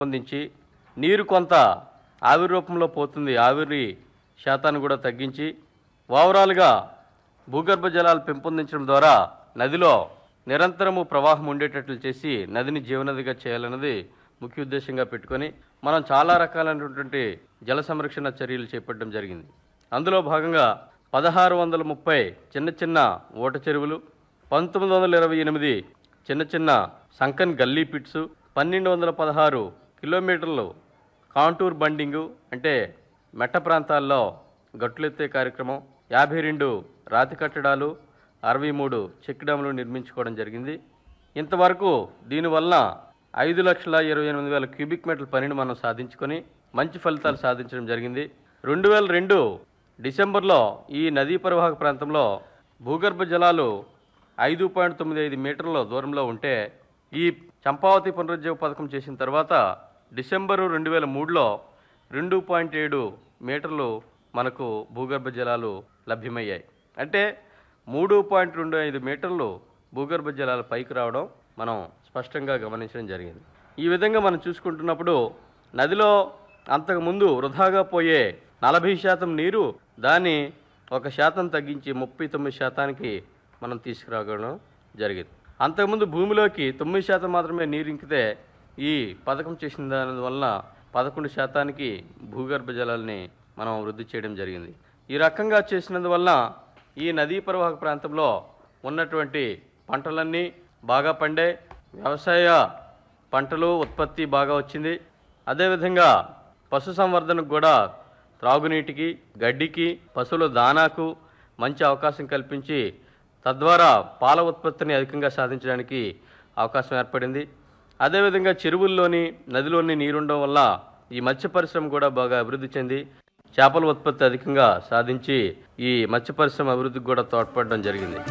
పొందించి నీరు కొంత ఆవిరి రూపంలో పోతుంది ఆవిరి శాతాన్ని కూడా తగ్గించి ఓవరాల్గా భూగర్భ జలాలు పెంపొందించడం ద్వారా నదిలో నిరంతరము ప్రవాహం ఉండేటట్లు చేసి నదిని జీవనదిగా చేయాలన్నది ముఖ్య ఉద్దేశంగా పెట్టుకొని మనం చాలా రకాలైనటువంటి జల సంరక్షణ చర్యలు చేపట్టడం జరిగింది అందులో భాగంగా పదహారు వందల ముప్పై చిన్న చిన్న ఓట చెరువులు పంతొమ్మిది వందల ఇరవై ఎనిమిది చిన్న చిన్న సంకన్ గల్లీ పిట్స్ పన్నెండు వందల పదహారు కిలోమీటర్లు కాంటూర్ బండింగు అంటే మెట్ట ప్రాంతాల్లో గట్టులెత్తే కార్యక్రమం యాభై రెండు రాతి కట్టడాలు అరవై మూడు చెక్ డ్యాములు నిర్మించుకోవడం జరిగింది ఇంతవరకు దీనివల్ల ఐదు లక్షల ఇరవై ఎనిమిది వేల క్యూబిక్ మీటర్ల పనిని మనం సాధించుకొని మంచి ఫలితాలు సాధించడం జరిగింది రెండు వేల రెండు డిసెంబర్లో ఈ నదీ పరివాహక ప్రాంతంలో భూగర్భ జలాలు ఐదు పాయింట్ తొమ్మిది ఐదు మీటర్ల దూరంలో ఉంటే ఈ చంపావతి పునరుజ్జీవ పథకం చేసిన తర్వాత డిసెంబరు రెండు వేల మూడులో రెండు పాయింట్ ఏడు మీటర్లు మనకు భూగర్భ జలాలు లభ్యమయ్యాయి అంటే మూడు పాయింట్ రెండు ఐదు మీటర్లు భూగర్భ జలాలు పైకి రావడం మనం స్పష్టంగా గమనించడం జరిగింది ఈ విధంగా మనం చూసుకుంటున్నప్పుడు నదిలో అంతకుముందు వృధాగా పోయే నలభై శాతం నీరు దాన్ని ఒక శాతం తగ్గించి ముప్పై తొమ్మిది శాతానికి మనం తీసుకురావడం జరిగింది అంతకుముందు భూమిలోకి తొమ్మిది శాతం మాత్రమే నీరు ఇంకితే ఈ పథకం చేసిన దాని వలన పదకొండు శాతానికి భూగర్భ జలాల్ని మనం వృద్ధి చేయడం జరిగింది ఈ రకంగా చేసినందువల్ల ఈ నదీ పరివాహక ప్రాంతంలో ఉన్నటువంటి పంటలన్నీ బాగా పండే వ్యవసాయ పంటలు ఉత్పత్తి బాగా వచ్చింది అదేవిధంగా పశు సంవర్ధనకు కూడా త్రాగునీటికి గడ్డికి పశువుల దానాకు మంచి అవకాశం కల్పించి తద్వారా పాల ఉత్పత్తిని అధికంగా సాధించడానికి అవకాశం ఏర్పడింది అదేవిధంగా చెరువుల్లోని నదిలోని నీరుండడం వల్ల ఈ మత్స్య పరిశ్రమ కూడా బాగా అభివృద్ధి చెంది చేపల ఉత్పత్తి అధికంగా సాధించి ఈ మత్స్య పరిశ్రమ అభివృద్ధికి కూడా తోడ్పడడం జరిగింది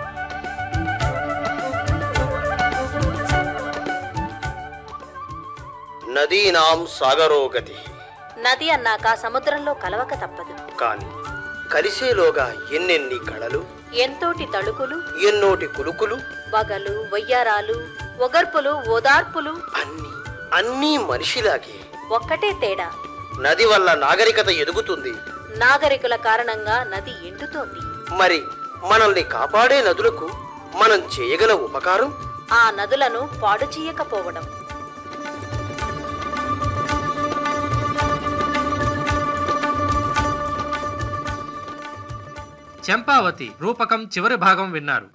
నదీనాం సాగరోగతి నది అన్నాక సముద్రంలో కలవక తప్పదు కాని కలిసేలోగా ఎన్నెన్ని కళలు ఎంతోటి తళుకులు ఎన్నోటి కులుకులు వగలు వయ్యారాలు ఒగర్పులు ఓదార్పులు అన్ని అన్నీ మనిషిలాగే ఒక్కటే తేడా నది వల్ల నాగరికత ఎదుగుతుంది నాగరికుల కారణంగా నది ఎండుతోంది మరి మనల్ని కాపాడే నదులకు మనం చేయగల ఉపకారం ఆ నదులను పాడు చేయకపోవడం చంపావతి రూపకం చివరి భాగం విన్నారు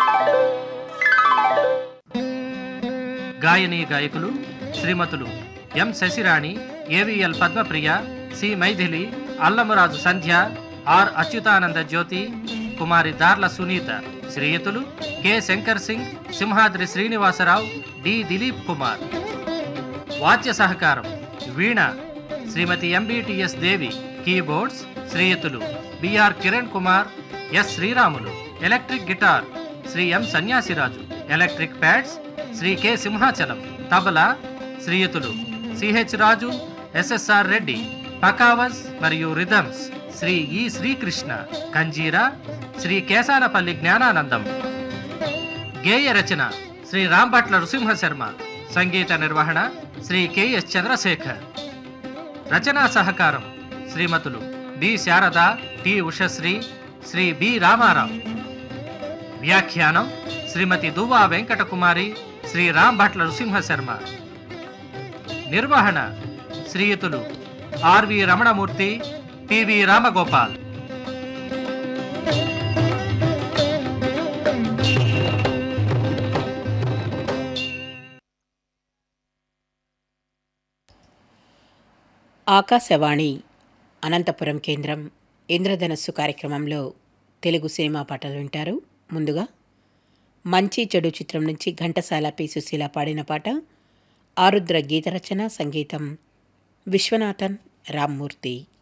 గాయని గాయకులు శ్రీమతులు M Sasirani AVL Padmapriya C Mythili Allamaraju Sandhya R Achyutananda Jyothi Kumari Darla Sunitha శ్రీయుతులు కె శంకర్ సింగ్ సింహాద్రి శ్రీనివాసరావు డి దిలీప్ కుమార్ వాద్య సహకారం వీణ శ్రీమతి ఎంబిటిఎస్ దేవి కీబోర్డ్స్ శ్రీయుతులు BR Kiran Kumar S Sriramulu electric guitar Shri M Sanyasiraju electric pads Shri K Simhachalam tabla శ్రీయుతులు సిహెచ్ రాజు ఎస్ఎస్ఆర్ రెడ్డి పకావస్ మరియు రిథమ్స్ శ్రీ ఈ శ్రీకృష్ణ కంజీరా శ్రీ కేశానపల్లి జ్ఞానానందం గేయ రచన శ్రీ రాంభట్ల నృసింహ శర్మ సంగీత నిర్వహణ శ్రీ కెఎస్ చంద్రశేఖర్ రచనా సహకారం శ్రీమతులు B Sarada T Ushasri Shri B Ramarao వ్యాఖ్యానం శ్రీమతి దువ్వా వెంకటకుమారి శ్రీ రాంభట్ల నృసింహ శర్మ నిర్వహణ శ్రీయుతులు ఆర్వి రమణమూర్తి పివి రామగోపాల్ ఆకాశవాణి అనంతపురం కేంద్రం ఇంద్రధనస్సు కార్యక్రమంలో తెలుగు సినిమా పాటలు వింటారు ముందుగా మంచి చెడు చిత్రం నుంచి ఘంటసాల పి సుశీల పాడిన పాట ఆరుద్ర గీతరచన సంగీతం విశ్వనాథన్ రామ్మూర్తి